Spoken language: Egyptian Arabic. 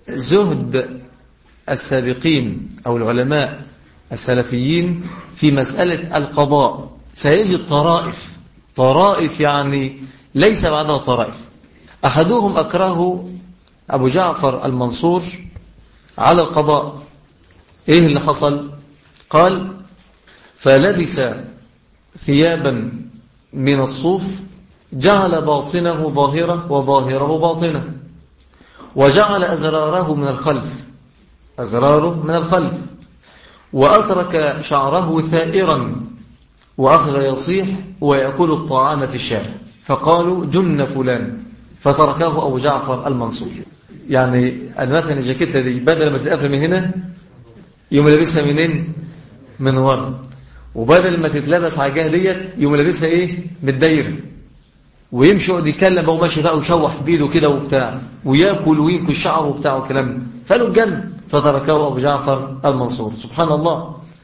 زهد السابقين أو العلماء السلفيين في مسألة القضاء سيجد طرائف طرائف يعني ليس بعدها طرائف أحدهم أكره أبو جعفر المنصور على القضاء إيه اللي حصل قال فلبس ثيابا من الصوف جعل باطنه ظاهرة وظاهره باطنة وجعل أزراره من الخلف أزراره من الخلف وأترك شعره ثائرا وأخذ يصيح ويأكل الطعام في الشارع فقالوا جن فلان فتركه أبو جعفر المنصور يعني مثلا الجاكيتة دي بدل ما تتقفل من هنا يوم لابسها منين من ورا وبدل ما تتلبس على الجهه ديت يوم لابسها ايه متدايره ويمشي يقعد يتكلم بقى وماشي بقى ويشوح بايده كده وبتاع وياكل وينكش شعره وبتاع وكلام فقالوا الجنة فتركه ابو جعفر المنصور سبحان الله